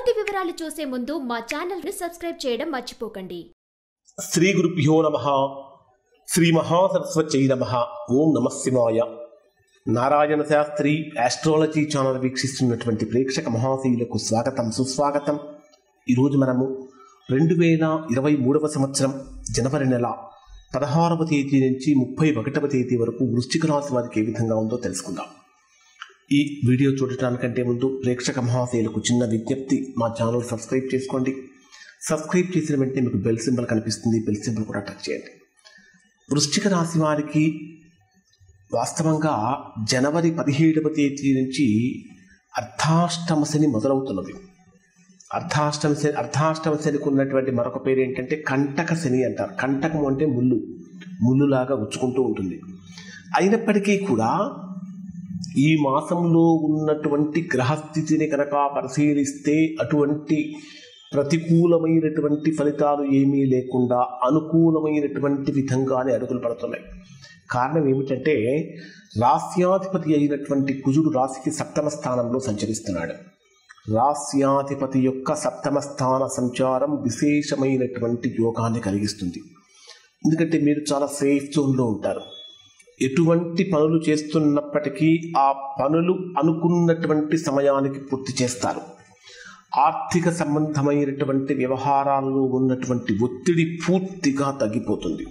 పూర్తి వివరాలు చూసే ముందు మా ఛానల్ ని సబ్స్క్రైబ్ చేయడం మర్చిపోకండి శ్రీ గురుభ్యో నమ శ్రీ మహాసరస్వత్యై నమ ఓం నమ శివాయ నారాయణ శాస్త్రి ఆస్ట్రాలజీ ఛానల్ వీక్షిస్తున్నటువంటి ప్రేక్షక మహాశీలకు స్వాగతం సుస్వాగతం ఈరోజు మనము రెండు వేల ఇరవై మూడవ సంవత్సరం జనవరి నెల పదహారవ తేదీ నుంచి ముప్పై ఒకటవ తేదీ వరకు వృశ్చిక రాశి వారికి ఏ విధంగా ఉందో తెలుసుకుందాం ఈ వీడియో చూడటానికంటే ముందు ప్రేక్షక మహాశయులకు చిన్న విజ్ఞప్తి మా ఛానల్ సబ్స్క్రైబ్ చేసుకోండి సబ్స్క్రైబ్ చేసిన వెంటనే మీకు బెల్ సింబల్ కనిపిస్తుంది బెల్ సింబల్ కూడా టచ్ చేయండి వృశ్చిక రాశి వారికి వాస్తవంగా జనవరి పదిహేడవ తేదీ నుంచి అర్ధాష్టమ శని మొదలవుతున్నది అర్ధాష్టమ శని అర్ధాష్టమ శనికి ఉన్నటువంటి మరొక పేరు ఏంటంటే కంటక శని అంటారు కంటకం అంటే ముళ్ళు ముళ్ళులాగా గుచ్చుకుంటూ ఉంటుంది అయినప్పటికీ కూడా ఈ మాసంలో ఉన్నటువంటి గ్రహస్థితిని కనుక పరిశీలిస్తే అటువంటి ప్రతికూలమైనటువంటి ఫలితాలు ఏమీ లేకుండా అనుకూలమైనటువంటి విధంగానే అడుగులు పడుతున్నాయి కారణం ఏమిటంటే రాస్యాధిపతి అయినటువంటి కుజుడు రాశికి సప్తమ స్థానంలో సంచరిస్తున్నాడు రాస్యాధిపతి యొక్క సప్తమ స్థాన సంచారం విశేషమైనటువంటి యోగాన్ని కలిగిస్తుంది ఎందుకంటే మీరు చాలా సేఫ్ జోన్లో ఉంటారు ఎటువంటి పనులు చేస్తున్నప్పటికీ ఆ పనులు అనుకున్నటువంటి సమయానికి పూర్తి చేస్తారు ఆర్థిక సంబంధమైనటువంటి వ్యవహారాల్లో ఉన్నటువంటి ఒత్తిడి పూర్తిగా తగ్గిపోతుంది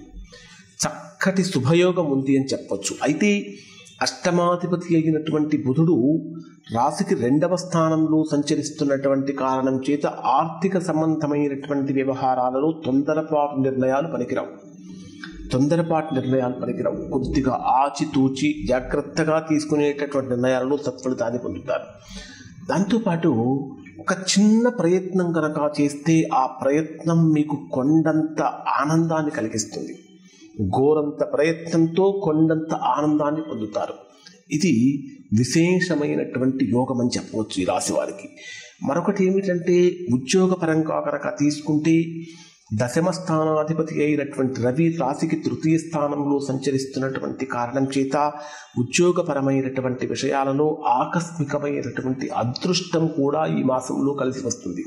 చక్కటి శుభయోగం ఉంది అని చెప్పొచ్చు అయితే అష్టమాధిపతి అయినటువంటి బుధుడు రాశికి రెండవ స్థానంలో సంచరిస్తున్నటువంటి కారణం చేత ఆర్థిక సంబంధమైనటువంటి వ్యవహారాలలో తొందరపాటు నిర్ణయాలు పనికిరావు తొందరపాటు నిర్ణయాలు పనికిరావు కొద్దిగా ఆచితూచి జాగ్రత్తగా తీసుకునేటటువంటి నిర్ణయాలలో సత్ఫలితాన్ని పొందుతారు దాంతోపాటు ఒక చిన్న ప్రయత్నం కనుక చేస్తే ఆ ప్రయత్నం మీకు కొండంత ఆనందాన్ని కలిగిస్తుంది ఘోరంత ప్రయత్నంతో కొండంత ఆనందాన్ని పొందుతారు ఇది విశేషమైనటువంటి యోగం అని చెప్పవచ్చు ఈ రాశి వారికి మరొకటి ఏమిటంటే ఉద్యోగపరంగా కనుక తీసుకుంటే దశమ స్థానాధిపతి అయినటువంటి రవి రాశికి తృతీయ స్థానంలో సంచరిస్తున్నటువంటి కారణం చేత ఉద్యోగపరమైనటువంటి విషయాలలో ఆకస్మికమైనటువంటి అదృష్టం కూడా ఈ మాసంలో కలిసి వస్తుంది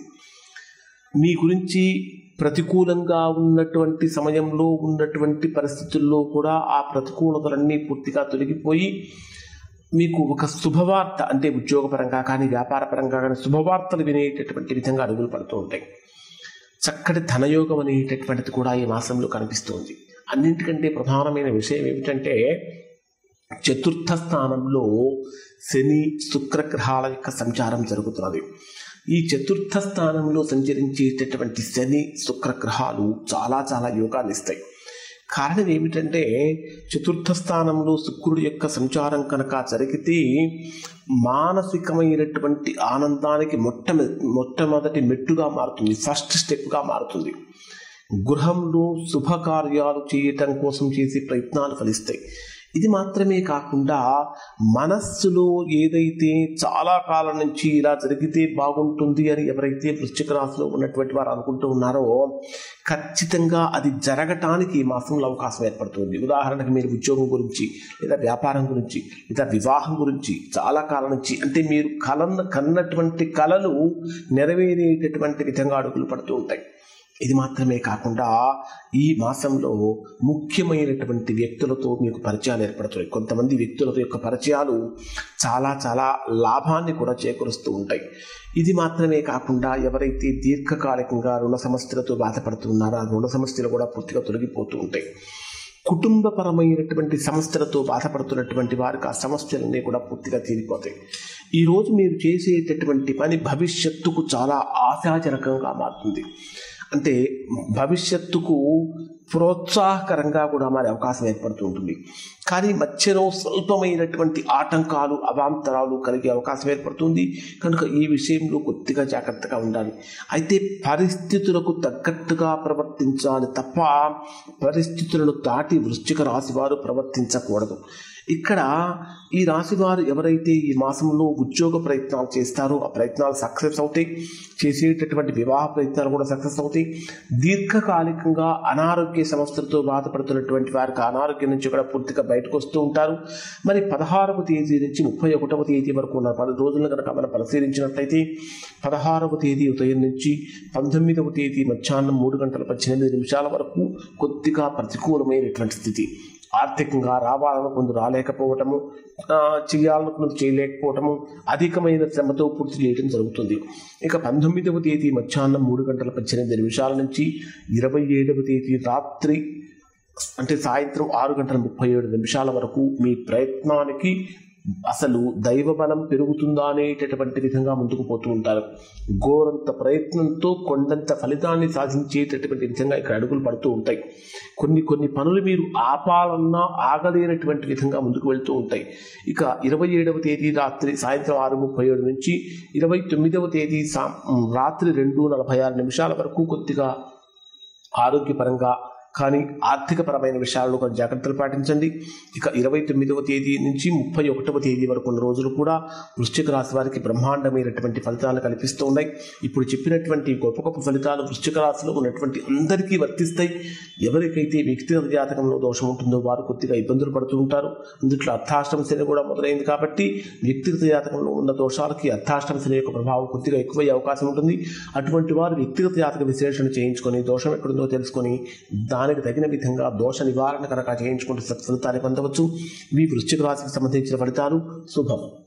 మీ గురించి ప్రతికూలంగా ఉన్నటువంటి సమయంలో ఉన్నటువంటి పరిస్థితుల్లో కూడా ఆ ప్రతికూలతలన్నీ పూర్తిగా తొలగిపోయి మీకు ఒక శుభవార్త అంటే ఉద్యోగపరంగా కానీ వ్యాపారపరంగా కానీ శుభవార్తలు వినేటటువంటి విధంగా అడుగులు పడుతూ ఉంటాయి చక్కటి ధనయోగం అనేటటువంటిది కూడా ఈ మాసంలో కనిపిస్తుంది అన్నింటికంటే ప్రధానమైన విషయం ఏమిటంటే చతుర్థ స్థానంలో శని శుక్రగ్రహాల యొక్క సంచారం జరుగుతున్నది ఈ చతుర్థ స్థానంలో సంచరించేటటువంటి శని శుక్రగ్రహాలు చాలా చాలా యోగాన్ని ఇస్తాయి కారణం ఏమిటంటే చతుర్థ స్థానంలో శుక్రుడి యొక్క సంచారం కనుక జరిగితే మానసికమైనటువంటి ఆనందానికి మొట్ట మొట్టమొదటి మెట్టుగా మారుతుంది ఫస్ట్ స్టెప్గా మారుతుంది గృహంలో శుభకార్యాలు చేయటం కోసం చేసే ప్రయత్నాలు ఫలిస్తాయి ఇది మాత్రమే కాకుండా మనస్సులో ఏదైతే చాలా కాలం నుంచి ఇలా జరిగితే బాగుంటుంది అని ఎవరైతే వృశ్చిక రాశిలో ఉన్నటువంటి వారు అనుకుంటూ ఉన్నారో ఖచ్చితంగా అది జరగటానికి ఈ మాసంలో అవకాశం ఏర్పడుతుంది ఉదాహరణకు మీరు ఉద్యోగం గురించి లేదా వ్యాపారం గురించి లేదా వివాహం గురించి చాలా కాలం నుంచి అంటే మీరు కలన్న కన్నటువంటి కళలు నెరవేరేటటువంటి విధంగా అడుగులు పడుతూ ఉంటాయి ఇది మాత్రమే కాకుండా ఈ మాసంలో ముఖ్యమైనటువంటి వ్యక్తులతో మీకు పరిచయాలు ఏర్పడుతాయి కొంతమంది వ్యక్తులతో యొక్క పరిచయాలు చాలా చాలా లాభాన్ని కూడా చేకూరుస్తూ ఉంటాయి ఇది మాత్రమే కాకుండా ఎవరైతే దీర్ఘకాలికంగా రుణ సమస్యలతో బాధపడుతున్నారో ఆ రుణ సమస్యలు కూడా పూర్తిగా తొలగిపోతూ ఉంటాయి కుటుంబపరమైనటువంటి సమస్యలతో బాధపడుతున్నటువంటి వారికి ఆ సమస్యలన్నీ కూడా పూర్తిగా తీరిపోతాయి ఈరోజు మీరు చేసేటటువంటి పని భవిష్యత్తుకు చాలా ఆశాజనకంగా మారుతుంది అంటే భవిష్యత్తుకు ప్రోత్సాహకరంగా కూడా మారే అవకాశం ఏర్పడుతూ ఉంటుంది కానీ మధ్యలో స్వల్పమైనటువంటి ఆటంకాలు అవాంతరాలు కలిగే అవకాశం ఏర్పడుతుంది కనుక ఈ విషయంలో కొద్దిగా జాగ్రత్తగా ఉండాలి అయితే పరిస్థితులకు తగ్గట్టుగా ప్రవర్తించాలి తప్ప పరిస్థితులను దాటి వృశ్చిక రాశి వారు ప్రవర్తించకూడదు ఇక్కడ ఈ రాశి వారు ఎవరైతే ఈ మాసంలో ఉద్యోగ ప్రయత్నాలు చేస్తారో ఆ ప్రయత్నాలు సక్సెస్ అవుతాయి చేసేటటువంటి వివాహ ప్రయత్నాలు కూడా సక్సెస్ అవుతాయి దీర్ఘకాలికంగా అనారోగ్య సమస్యలతో బాధపడుతున్నటువంటి వారికి అనారోగ్యం నుంచి కూడా పూర్తిగా బయటకు వస్తూ ఉంటారు మరి పదహారవ తేదీ నుంచి ముప్పై ఒకటవ తేదీ వరకు ఉన్న పది రోజులను కనుక మనం పరిశీలించినట్లయితే పదహారవ తేదీ ఉదయం నుంచి పంతొమ్మిదవ తేదీ మధ్యాహ్నం మూడు గంటల పద్దెనిమిది నిమిషాల వరకు కొద్దిగా ప్రతికూలమైనటువంటి స్థితి ఆర్థికంగా రావాలనుకుంది రాలేకపోవటము ఆ, చేయాలనుకున్నది చేయలేకపోవటము అధికమైన శ్రమతో పూర్తి చేయడం జరుగుతుంది ఇక పంతొమ్మిదవ తేదీ మధ్యాహ్నం మూడు గంటల పద్దెనిమిది నిమిషాల నుంచి ఇరవై ఏడవ తేదీ రాత్రి అంటే సాయంత్రం ఆరు గంటల ముప్పై ఏడు నిమిషాల వరకు మీ ప్రయత్నానికి అసలు దైవ బలం పెరుగుతుందా అనేటటువంటి విధంగా ముందుకు పోతూ ఉంటారు ఘోరంత ప్రయత్నంతో కొండంత ఫలితాన్ని సాధించేటటువంటి విధంగా ఇక్కడ అడుగులు పడుతూ ఉంటాయి కొన్ని కొన్ని పనులు మీరు ఆపాలన్నా ఆగలేనటువంటి విధంగా ముందుకు వెళ్తూ ఉంటాయి ఇక ఇరవై ఏడవ తేదీ రాత్రి సాయంత్రం ఆరు ముప్పై ఏడు నుంచి ఇరవై తొమ్మిదవ తేదీ సా రాత్రి రెండు నలభై ఆరు నిమిషాల వరకు కొద్దిగా ఆరోగ్యపరంగా కానీ ఆర్థికపరమైన విషయాల్లో కొంచెం జాగ్రత్తలు పాటించండి ఇక ఇరవై తొమ్మిదవ తేదీ నుంచి ముప్పై ఒకటవ తేదీ వరకు ఉన్న రోజులు కూడా వృశ్చిక రాశి వారికి బ్రహ్మాండమైనటువంటి ఫలితాలు కనిపిస్తూ ఉన్నాయి ఇప్పుడు చెప్పినటువంటి గొప్ప గొప్ప ఫలితాలు వృశ్చిక రాశిలో ఉన్నటువంటి అందరికీ వర్తిస్తాయి ఎవరికైతే వ్యక్తిగత జాతకంలో దోషం ఉంటుందో వారు కొద్దిగా ఇబ్బందులు పడుతూ ఉంటారు అందుట్లో అర్థాష్టమ శని కూడా మొదలైంది కాబట్టి వ్యక్తిగత జాతకంలో ఉన్న దోషాలకి అర్థాష్టమ శని యొక్క ప్రభావం కొద్దిగా ఎక్కువయ్యే అవకాశం ఉంటుంది అటువంటి వారు వ్యక్తిగత జాతక విశ్లేషణ చేయించుకొని దోషం ఎక్కడుందో తెలుసుకొని దానికి తగిన విధంగా దోష నివారణ కనుక చేయించుకుంటే సత్ఫలితాన్ని పొందవచ్చు ఇవి వృశ్చిక రాశికి సంబంధించిన ఫలితాలు శుభం